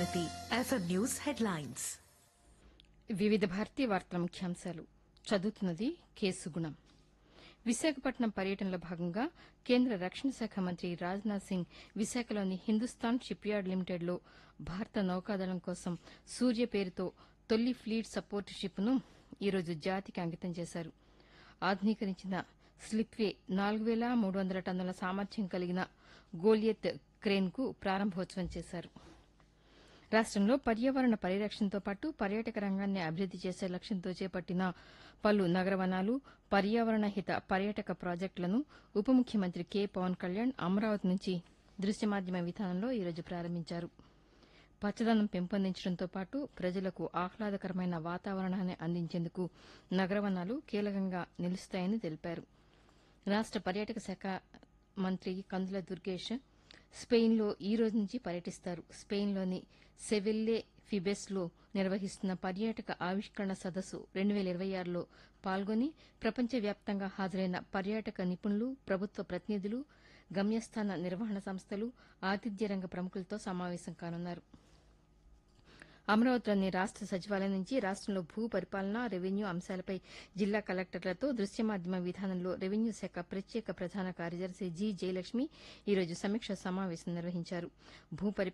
Bharati FM news headlines వివిధ భారతీ వార్తల ముఖ్యాంశాలు చదువుతున్నది కేసు గుణం విశాఖపట్నం పర్యటనలో భాగంగా కేంద్ర రక్షణ శాఖ మంత్రి రాజ్నాథ్ సింగ్ విశాఖలోని హిందుస్థాన్ షిప్ యార్డ్ లిమిటెడ్లో భారత నౌకాదళం కోసం సూర్య పేరుతో తొలి ఫ్లీట్ సపోర్ట్ షిప్ను ఈరోజు జాతికి అంకితం చేశారు ఆధునీకరించిన స్లిప్వే నాలుగు వేల మూడు వందల టన్నుల సామర్థ్యం కలిగిన గోలియత్ క్రేన్కు ప్రారంభోత్సవం చేశారు రాష్టంలో పర్యావరణ పరిరక్షణతో పాటు పర్యాటక రంగాన్ని అభివృద్ది చేసే లక్ష్యంతో చేపట్టిన పలు నగరవనాలు పర్యావరణ హిత పర్యాటక ప్రాజెక్టులను ఉప ముఖ్యమంత్రి కె పవన్ కళ్యాణ్ అమరావతి నుంచి దృశ్య మాధ్యమ విధానంలో ఈరోజు ప్రారంభించారు పచ్చదనం పెంపొందించడంతో పాటు ప్రజలకు ఆహ్లాదకరమైన వాతావరణాన్ని అందించేందుకు నగరవనాలు కీలకంగా నిలుస్తాయని తెలిపారు రాష్ట పర్యాటక శాఖ మంత్రి కందుల దుర్గేష్ స్పెయిన్లో ఈ రోజు నుంచి పర్యటిస్తారు స్పెయిన్లోని సెవిల్లే ఫిబెస్లో నిర్వహిస్తున్న పర్యాటక ఆవిష్కరణ సదస్సు రెండు వేల ఇరవై ఆరులో పాల్గొని ప్రపంచవ్యాప్తంగా హాజరైన పర్యాటక నిపుణులు ప్రభుత్వ ప్రతినిధులు గమ్యస్థాన నిర్వహణ సంస్థలు ఆతిథ్య రంగ ప్రముఖులతో సమావేశం కానున్నారు అమరావతిలోని రాష్ట సచివాలయం నుంచి రాష్టంలో భూ పరిపాలన రెవెన్యూ అంశాలపై జిల్లా కలెక్టర్లతో దృశ్య మాధ్యమ విధానంలో రెవెన్యూ శాఖ ప్రత్యేక ప్రధాన కార్యదర్శి జి జయలక్ష్మి ఈరోజు సమీక్ష సమావేశం నిర్వహించారు భూ